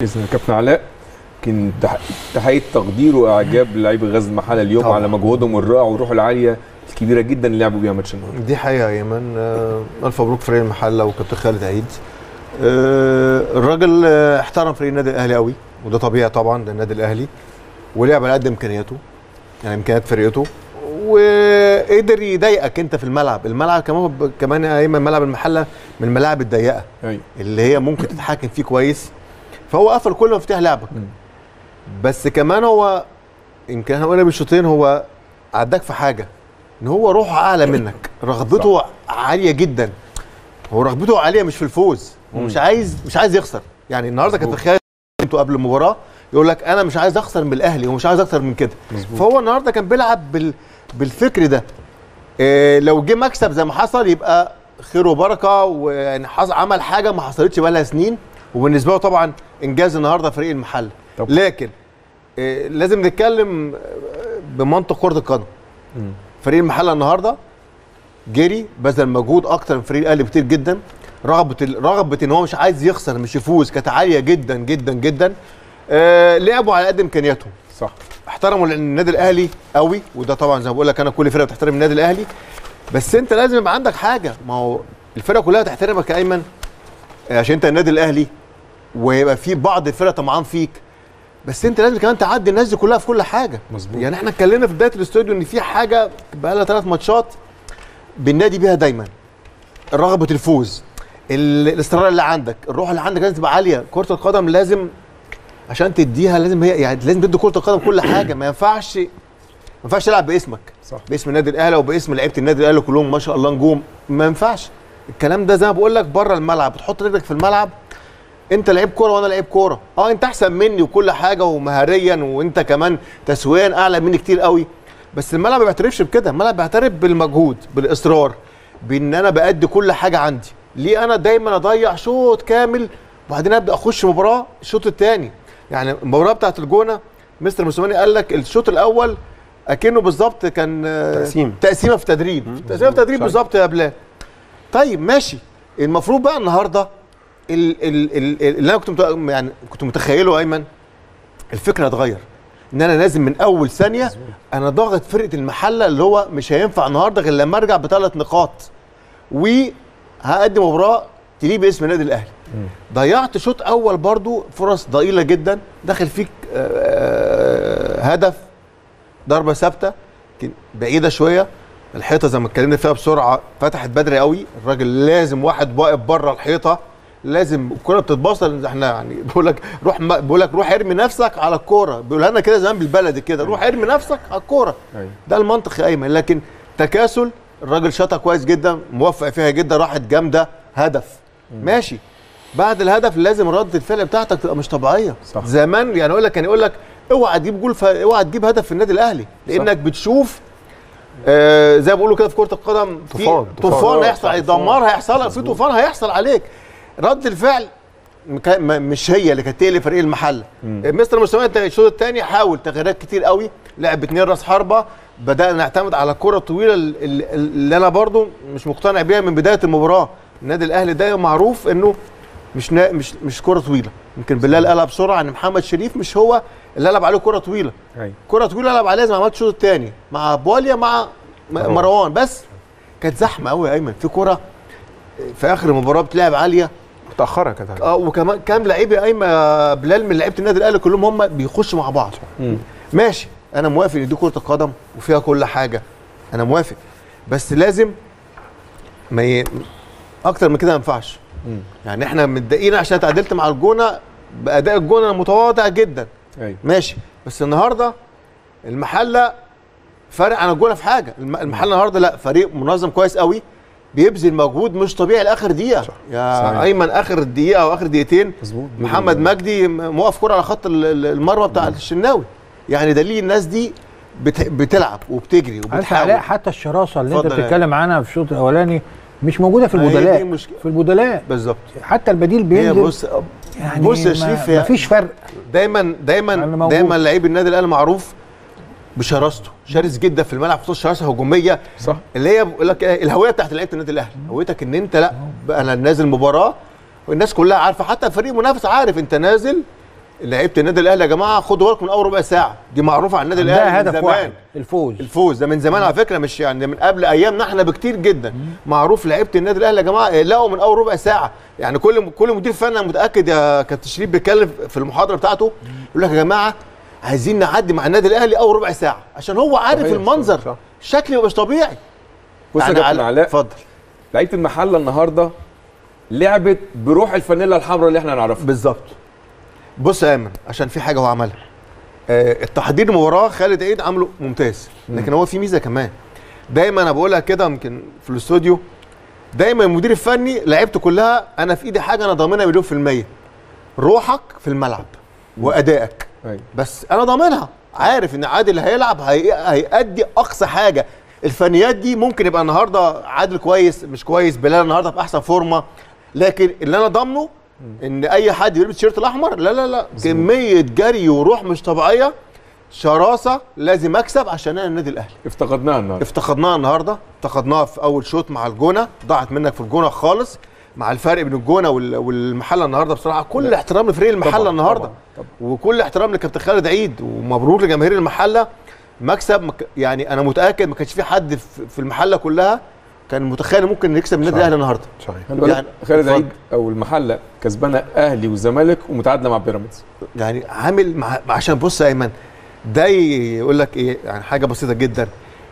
باذن كابتن علاء يمكن تح- تحقيق تقدير واعجاب لاعبي غزل المحله اليوم طبعاً. على مجهودهم الرائع والروح العاليه الكبيره جدا اللي لعبوا بيها ماتش النهارده دي حقيقه يا ايمن آه، الف مبروك فريق المحله وكابتن خالد عيد آه، الراجل آه، احترم فريق النادي الاهلي قوي وده طبيعي طبعا ده النادي الاهلي ولعب على قد امكانياته يعني امكانيات فرقته وقدر يضايقك انت في الملعب الملعب كمان كمان يا ايمن ملعب المحله من الملاعب الضيقه ايوه اللي هي ممكن تتحكم فيه كويس فهو قفل كل مفتاح لعبك مم. بس كمان هو يمكن احنا قلنا بالشوطين هو عداك في حاجه ان هو روحه اعلى منك رغبته عاليه جدا هو رغبته عاليه مش في الفوز هو مش عايز مش عايز يخسر يعني النهارده كانت مظبوط. تخيل انتوا قبل المباراه يقول لك انا مش عايز اخسر من الاهلي ومش عايز اكتر من كده مظبوط. فهو النهارده كان بيلعب بال بالفكر ده إيه لو جه مكسب زي ما حصل يبقى خير وبركه ويعني حص- عمل حاجه ما حصلتش بقى لها سنين وبالنسبه له طبعا انجاز النهارده فريق المحل طب. لكن إيه لازم نتكلم بمنطق كره القدم مم. فريق المحله النهارده جري بذل مجهود اكتر من فريق الاهلي بكتير جدا رغبه ال- رغبه ان هو مش عايز يخسر مش يفوز كانت عاليه جدا جدا جدا آه لعبوا على قد امكانياتهم صح احترموا النادي الاهلي قوي وده طبعا زي ما بقول لك انا كل فرقه بتحترم النادي الاهلي بس انت لازم يبقى عندك حاجه ما هو الفرقه كلها تحترمك يا ايمن آه، عشان انت النادي الاهلي ويبقى في بعض الفرق طمعان فيك بس انت لازم كمان تعدي الناس دي كلها في كل حاجه مظبوط. يعني احنا اتكلمنا في بدايه الاستوديو ان في حاجه بقى لها ثلاث ماتشات بالنادي بيها دايما رغبه الفوز ال- الاصرار اللي عندك الروح اللي عندك لازم تبقى عاليه كره القدم لازم عشان تديها لازم هي يعني لازم تدي كره القدم كل حاجه ما ينفعش ما ينفعش تلعب باسمك صح باسم النادي الاهلي وباسم لعيبه النادي الاهلي كلهم ما شاء الله نجوم ما ينفعش الكلام ده زي ما بقول لك بره الملعب بتحط رجلك في الملعب انت لعيب كوره وانا لعيب كوره اه انت احسن مني وكل حاجه ومهاريا وانت كمان تسويا اعلى مني كتير قوي بس الملعب ما بيعترفش بكده الملعب بيعترف بالمجهود بالاصرار بان انا بادي كل حاجه عندي ليه انا دايما اضيع شوط كامل وبعدين ابدا اخش مباراه الشوط الثاني يعني المباراه بتاعت الجونه مستر موسيماني قال لك الشوط الاول اكنه بالظبط كان آه، تقسيم. تقسيمه في تدريب تقسيمه في تدريب صحيح. بالظبط يا بلال طيب ماشي المفروض بقى النهارده ال- ال- ال- ال- اللي انا كنت مت- يعني كنت متخيله ايمن الفكره اتغير ان انا لازم من اول ثانيه انا ضاغط فرقه المحله اللي هو مش هينفع النهارده غير لما ارجع بثلاث نقاط وهقدم مباراه تليق باسم النادي الاهلي ضيعت شوط اول برضو فرص ضئيله جدا داخل فيك آه، آه، هدف ضربه ثابته يمكن بعيده شويه الحيطه زي ما اتكلمنا فيها بسرعه فتحت بدري قوي الراجل لازم واحد واقف بره الحيطه لازم الكره بتتباصل احنا يعني بقول لك روح ما- بقول لك روح ارمي نفسك على الكوره بيقولها لنا كده زمان بالبلدي كده روح ارمي نفسك على الكوره ايوه ده المنطق يا ايمن لكن تكاسل الراجل شاطها كويس جدا موفق فيها جدا راحت جامده هدف ماشي بعد الهدف لازم رد الفعل بتاعتك تبقى مش طبيعيه صح. زمان يعني اقول لك كان يقول لك اوعى تجيب جول ف... اوعى تجيب هدف في النادي الاهلي لانك بتشوف آه زي ما بيقولوا كده في كره القدم في طوفان. طوفان طوفان. هيحصل صح، دمار هيحصل في طوفان هيحصل عليك رد الفعل مكا- م- مش هي اللي كانت تقلب فريق المحله مستر موسيماني الشوط الثاني حاول تغييرات كتير قوي لعب اتنين راس حربه بدانا نعتمد على الكره الطويله ال- ال- اللي انا برضو مش مقتنع بيها من بدايه المباراه النادي الاهلي دايما معروف انه مش نا... مش مش كره طويله يمكن بلال قالها بسرعه ان محمد شريف مش هو اللي قلب عليه كره طويله ايوه كره طويله قلب عليها زي ما عملت الشوط الثاني مع بواليا مع م- مروان. مروان بس كانت زحمه قوي يا ايمن في كره في اخر المباراه بتلعب عاليه متاخره كانت عليك. اه وكمان كام لعيب يا ايمن يا بلال من لعيبه النادي الاهلي كلهم هم بيخشوا مع بعض مم. ماشي انا موافق ان دي كره القدم وفيها كل حاجه انا موافق بس لازم ما ي... اكتر من كده ما ينفعش مم. يعني احنا متضايقين عشان تعادلت مع الجونه باداء الجونه متواضع جدا ايوه ماشي بس النهارده المحله فارق عن الجونه في حاجه الم- المحله النهارده لا فريق منظم كويس قوي بيبذل مجهود مش طبيعي لاخر دقيقه يا صحيح. ايمن اخر دقيقه او اخر دقيقتين مظبوط محمد مجدي م- موقف كرة على خط ال- ال- المرمى بتاع الشناوي يعني دليل الناس دي بت... بتلعب وبتجري عارف وبتحاول علاء حتى الشراسه اللي انت اتفضل يا بتتكلم عنها في الشوط الاولاني مش موجوده في ما هي دي البدلاء المشكلة. في البدلاء بالظبط حتى البديل هي بينزل بص يعني بص يا ما- شريف هي- مفيش فرق دايما دايما يعني موجود. دايما لعيب النادي الاهلي معروف بشراسته شرس جدا في الملعب خصوصا شراسه هجوميه صح اللي هي بقول لك إيه، الهويه بتاعت لعيبه النادي الاهلي هويتك ان انت لا بقى انا نازل مباراه والناس كلها عارفه حتى الفريق المنافس عارف انت نازل لعيبه النادي الاهلي يا جماعه خدوا بالكم من اول ربع ساعه دي معروفه عن النادي ده الاهلي من هدف زمان. واحد الفوز الفوز ده من زمان على فكره مش يعني من قبل ايامنا احنا بكتير جدا معروف لعيبه النادي الاهلي يا جماعه لقوا من اول ربع ساعه يعني كل كل مدير فني انا متاكد يا كابتن شريف بيتكلم في المحاضره بتاعته يقول لك يا جماعه عايزين نعدي مع النادي الاهلي اول ربع ساعه عشان هو عارف صحيح، المنظر صح. الشكل مش طبيعي بص يا يعني كابتن على- علاء اتفضل لعيبه المحله النهارده لعبت بروح الفانيلا الحمراء اللي احنا نعرفها بالظبط بص يا ايمن عشان في حاجه هو عملها آه التحضير المباراه خالد عيد عامله ممتاز لكن هو في ميزه كمان دايما انا بقولها كده يمكن في الاستوديو دايما المدير الفني لعيبته كلها انا في ايدي حاجه انا ضامنها مليون في الميه روحك في الملعب وادائك أيوة. بس انا ضامنها عارف ان عادل هيلعب هي... هيأدي اقصى حاجه الفنيات دي ممكن يبقى النهارده عادل كويس مش كويس بلال النهارده في احسن فورمه لكن اللي انا ضامنه ان اي حد يلبس التيشيرت الاحمر لا لا لا كميه جري وروح مش طبيعيه شراسه لازم اكسب عشان انا النادي الاهلي افتقدناها النهارده افتقدناها النهارده افتقدناها في اول شوط مع الجونه ضاعت منك في الجونه خالص مع الفرق بين الجونه وال- والمحله النهارده بصراحه كل احترام لفريق المحله طبعاً، النهارده طبعاً، طبعاً. وكل احترام لكابتن خالد عيد ومبروك لجماهير المحله مكسب مك... يعني انا متاكد ما كانش في حد في في المحله كلها كان متخيل ممكن نكسب النادي صحيح. الاهلي النهارده صحيح خلي بالك يعني- خالد اتفضل. عيد او المحله كسبانه اهلي وزمالك ومتعادله مع بيراميدز يعني عامل مع... عشان بص يا ايمن ده يقول لك ايه يعني حاجه بسيطه جدا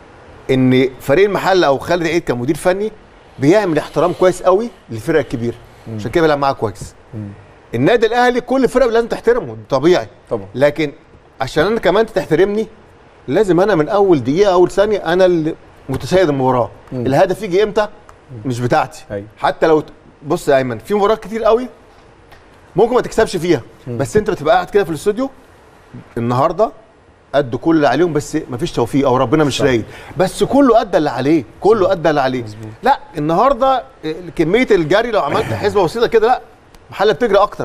ان فريق المحله او خالد عيد كمدير فني بيعمل احترام كويس قوي للفرق الكبيره عشان كده بيلعب معاه كويس النادي الاهلي كل فرقه لازم تحترمه طبيعي طبعا لكن عشان انا كمان تحترمني لازم انا من اول دقيقه اول ثانيه انا اللي متسيد المباراه مم. الهدف يجي امتى مش بتاعتي أيوة. حتى لو ت- بص يا ايمن في مباريات كتير قوي ممكن ما تكسبش فيها بس انت بتبقى قاعد كده في الاستوديو النهارده ادوا كل اللي عليهم بس مفيش توفيق او ربنا مش صح. رايد بس كله ادى اللي عليه كله ادى اللي عليه لا النهارده آه، كميه الجري لو عملت حسبه بسيطه كده لا محله بتجري اكتر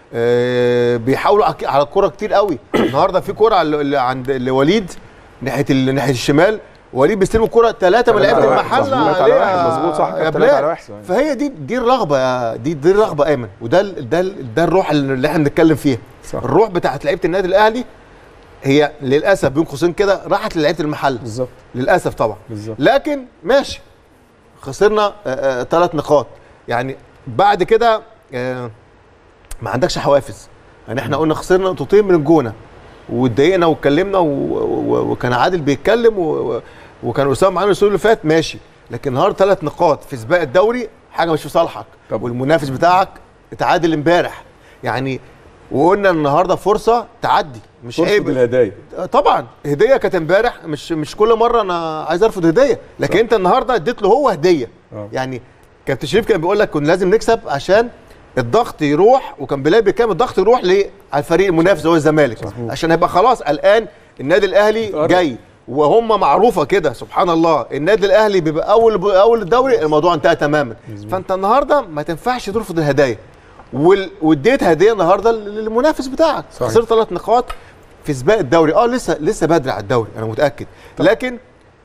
آه، بيحاولوا على- على الكوره كتير قوي النهارده في كوره على- اللي عند لوليد ناحيه ال- ناحيه الشمال وليد بيستلم الكوره ثلاثه من تلاتة لعيبه على واحد، المحله مظبوط، على واحد، عليها مظبوط، صح، يا كان تلاتة بلال. على واحد. فهي دي دي الرغبه يا- دي دي الرغبه ايمن وده ال- ده ال- ده الروح اللي احنا بنتكلم فيها صح. الروح بتاعت لعيبه النادي الاهلي هي للاسف بين قوسين كده راحت للعيبه المحل بالظبط للاسف طبعا بالظبط لكن ماشي خسرنا ثلاث نقاط يعني بعد كده آه، ما عندكش حوافز يعني احنا قلنا خسرنا نقطتين من الجونه واتضايقنا واتكلمنا و- و- وكان عادل بيتكلم و- و- وكان اسامه معانا الاسبوع اللي فات ماشي لكن النهارده ثلاث نقاط في سباق الدوري حاجه مش في صالحك طبعا. والمنافس بتاعك اتعادل امبارح يعني وقلنا النهارده فرصه تعدي مش فرصه عيب الهدايا طبعا هديه كانت امبارح مش مش كل مره انا عايز ارفض هديه لكن صح. انت النهارده اديت له هو هديه آه. يعني كابتن شريف كان بيقول لك كنا لازم نكسب عشان الضغط يروح وكان بلال بيتكلم الضغط يروح ل- على الفريق المنافس هو الزمالك عشان هيبقى خلاص الان النادي الاهلي اتقرب. جاي وهم معروفه كده سبحان الله النادي الاهلي بيبقى اول اول الدوري الموضوع انتهى تماما فانت النهارده ما تنفعش ترفض الهدايا وال- واديت هديه النهارده للمنافس بتاعك صحيح. خسرت ثلاث نقاط في سباق الدوري اه لسه لسه بدري على الدوري انا متاكد لكن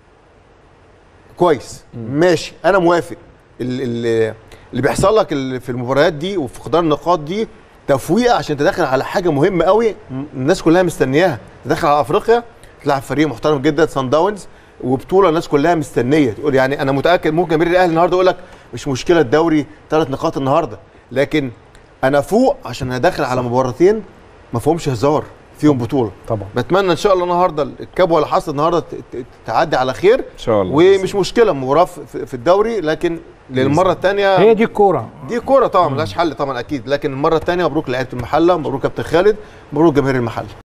كويس ماشي انا موافق ال- ال- اللي بيحصل لك ال- في المباريات دي وفقدان النقاط دي تفويقه عشان تدخل على حاجه مهمه قوي م- الناس كلها مستنياها تدخل على افريقيا تلعب فريق محترم جدا سان داونز وبطوله الناس كلها مستنيه تقول يعني انا متاكد ممكن جماهير الاهلي النهارده يقول لك مش مشكله الدوري ثلاث نقاط النهارده لكن انا فوق عشان انا داخل على مباراتين ما فيهمش هزار فيهم بطوله طبعا بتمنى ان شاء الله النهارده الكبوه اللي حصلت النهارده ت- ت- تعدي على خير ان شاء الله ومش مشكله مباراه في في الدوري لكن للمره الثانيه هي دي الكوره دي كوره طبعا ملهاش حل طبعا اكيد لكن المره الثانيه مبروك لعيبه المحله مبروك كابتن خالد مبروك جماهير المحله